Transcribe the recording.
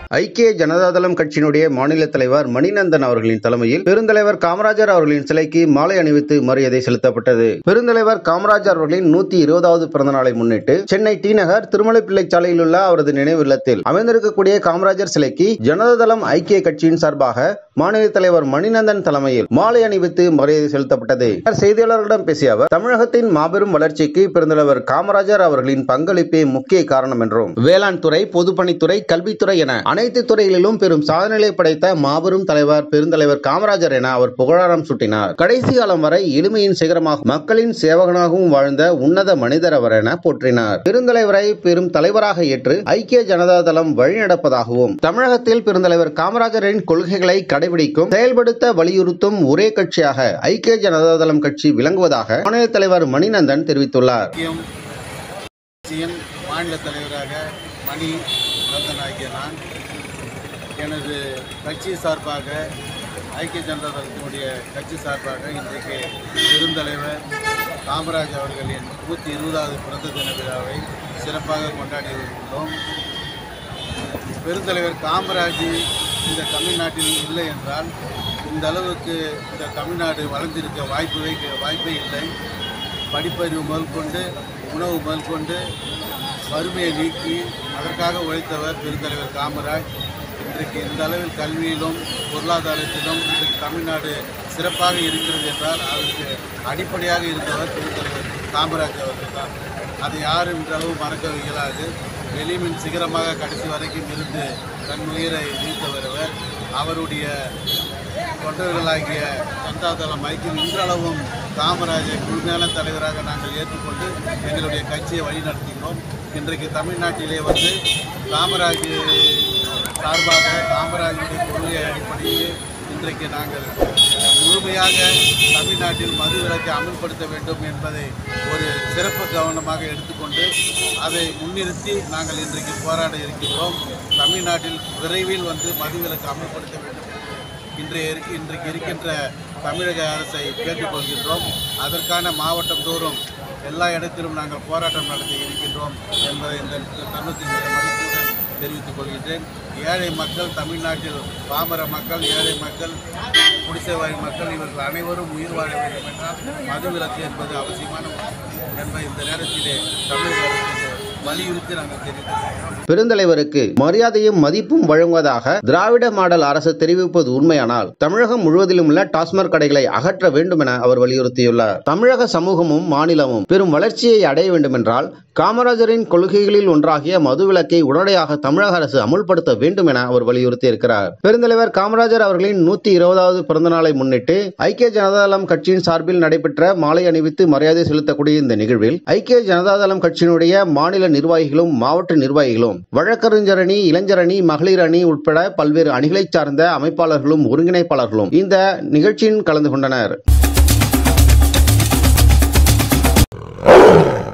ஐக்கிய ஜனதாதளம் கட்சியினுடைய மாநில தலைவர் மணிநந்தன் அவர்களின் தலைமையில் பெருந்தலைவர் காமராஜர் அவர்களின் சிலைக்கு மாலை அணிவித்து மரியாதை செலுத்தப்பட்டது பெருந்தலைவர் காமராஜர் அவர்களின் நூத்தி இருபதாவது பிறந்த நாளை முன்னிட்டு சென்னை டி நகர் திருமலைப்பிள்ளை சாலையில் உள்ள அவரது நினைவு இல்லத்தில் அமைந்திருக்கக்கூடிய காமராஜர் சிலைக்கு ஜனதாதளம் ஐக்கிய கட்சியின் சார்பாக மாநில தலைவர் மணிநந்தன் தலைமையில் மாலை அணிவித்து மரியாதை செலுத்தப்பட்டது பின்னர் செய்தியாளர்களிடம் பேசிய அவர் தமிழகத்தின் மாபெரும் வளர்ச்சிக்கு பெருந்தலைவர் காமராஜர் அவர்களின் பங்களிப்பே முக்கிய காரணம் என்றும் வேளாண் துறை பொதுப்பணித்துறை கல்வித்துறை என அனைத்து துறைகளிலும் பெரும் சாதனைகளை படைத்த மாபெரும் தலைவர் பெருந்தலைவர் காமராஜர் என அவர் புகழாரம் சூட்டினார் கடைசி காலம் வரை எளிமையின் சிகரமாக மக்களின் சேவகனாகவும் வாழ்ந்த உன்னத மனிதர் அவர் என போற்றினார் பெருந்தலைவரை பெரும் தலைவராக ஏற்று ஐக்கிய ஜனதாதளம் வழிநடப்பதாகவும் தமிழகத்தில் பெருந்தலைவர் காமராஜரின் கொள்கைகளை கடைபிடிக்கும் செயல்படுத்த வலியுறுத்தும் ஒரே கட்சியாக ஐக்கிய ஜனதாதளம் கட்சி விளங்குவதாக மாநில தலைவர் மணிநந்தன் தெரிவித்துள்ளார் முக்கியம் கட்சியின் மாநில தலைவராக மணி நந்தன் ஆகிய நான் எனது கட்சி சார்பாக ஐக்கிய ஜனதா தளத்தினுடைய கட்சி சார்பாக இன்றைக்கு பெருந்தலைவர் காமராஜ் அவர்களின் நூற்றி இருபதாவது பிறந்த தின விழாவை சிறப்பாக கொண்டாடி வருகின்றோம் பெருந்தலைவர் காமராஜ் இந்த தமிழ்நாட்டில் இல்லை என்றால் இந்த அளவுக்கு இந்த தமிழ்நாடு வளர்ந்திருக்க வாய்ப்பே வாய்ப்பே இல்லை படிப்பறிவு முதல் கொண்டு உணவு முதல் கொண்டு வறுமையை நீக்கி அதற்காக உழைத்தவர் பெருந்தலைவர் காமராஜ் இன்றைக்கு இந்த அளவில் கல்வியிலும் பொருளாதாரத்திலும் இன்றைக்கு தமிழ்நாடு சிறப்பாக இருக்கிறது என்றால் அதற்கு அடிப்படையாக இருந்தவர் பெருந்தலைவர் காமராஜ் அவர்கள் தான் அதை யாரும் இன்றளவு மறக்க இயலாது வெளிமின் சிகரமாக கடைசி வரைக்கும் இருந்து தன் உயிரை நீத்தவர் அவர் அவருடைய தொண்டர்களாகிய ஜனதாதளம் ஐக்கியம் இன்றளவும் காமராஜை முழுமையான தலைவராக நாங்கள் ஏற்றுக்கொண்டு எங்களுடைய கட்சியை வழிநடத்துகிறோம் இன்றைக்கு தமிழ்நாட்டிலே வந்து காமராஜ் சார்பாக காமராஜுடைய கொள்கை அடிப்படையில் இன்றைக்கு நாங்கள் முழுமையாக தமிழ்நாட்டில் மது விலக்கை அமல்படுத்த வேண்டும் என்பதை ஒரு சிறப்பு கவனமாக எடுத்துக்கொண்டு அதை முன்னிறுத்தி நாங்கள் இன்றைக்கு போராட இருக்கின்றோம் தமிழ்நாட்டில் விரைவில் வந்து மது விலக்கு அமல்படுத்த வேண்டும் இன்றைய இருக்கு- இன்றைக்கு இருக்கின்ற தமிழக அரசை கேட்டுக்கொள்கின்றோம் அதற்கான மாவட்டம் தோறும் எல்லா இடத்திலும் நாங்கள் போராட்டம் நடத்தி இருக்கின்றோம் என்பதை இந்த தருணத்தின் மதிப்புடன் தெரிவித்துக் கொள்கின்றேன் ஏழை மக்கள் தமிழ்நாட்டில் பாமர மக்கள் ஏழை மக்கள் குடிசைவாழ் மக்கள் இவர்கள் அனைவரும் உயிர் வாழ வேண்டும் என்றால் மதுவிலக்கு என்பது அவசியமான ஒன்று என்பதை இந்த நேரத்திலே தமிழக அரசுக்கு வலியுறுத்தி நாங்கள் தெரிவித்துக் பெருந்தலைவருக்கு மரியாதையும் மதிப்பும் வழங்குவதாக திராவிட மாடல் அரசு தெரிவிப்பது உண்மையானால் தமிழகம் முழுவதிலும் உள்ள டாஸ்மாக் கடைகளை அகற்ற வேண்டும் என அவர் வலியுறுத்தியுள்ளார் தமிழக சமூகமும் மாநிலமும் பெரும் வளர்ச்சியை அடைய வேண்டுமென்றால் காமராஜரின் கொள்கைகளில் ஒன்றாகிய மதுவிலக்கை உடனடியாக தமிழக அரசு அமுல்படுத்த வேண்டும் என அவர் வலியுறுத்தியிருக்கிறார் பெருந்தலைவர் காமராஜர் அவர்களின் நூத்தி இருபதாவது பிறந்த நாளை முன்னிட்டு ஐக்கிய ஜனதாதளம் கட்சியின் சார்பில் நடைபெற்ற மாலை அணிவித்து மரியாதை செலுத்தக்கூடிய இந்த நிகழ்வில் ஐக்கிய ஜனதாதளம் கட்சியினுடைய மாநில நிர்வாகிகளும் மாவட்ட நிர்வாகிகளும் வழக்கறிஞர் அணி இளைஞர் அணி மகளிர் அணி உட்பட பல்வேறு அணிகளைச் சார்ந்த அமைப்பாளர்களும் ஒருங்கிணைப்பாளர்களும் இந்த நிகழ்ச்சியில் கலந்து கொண்டனர்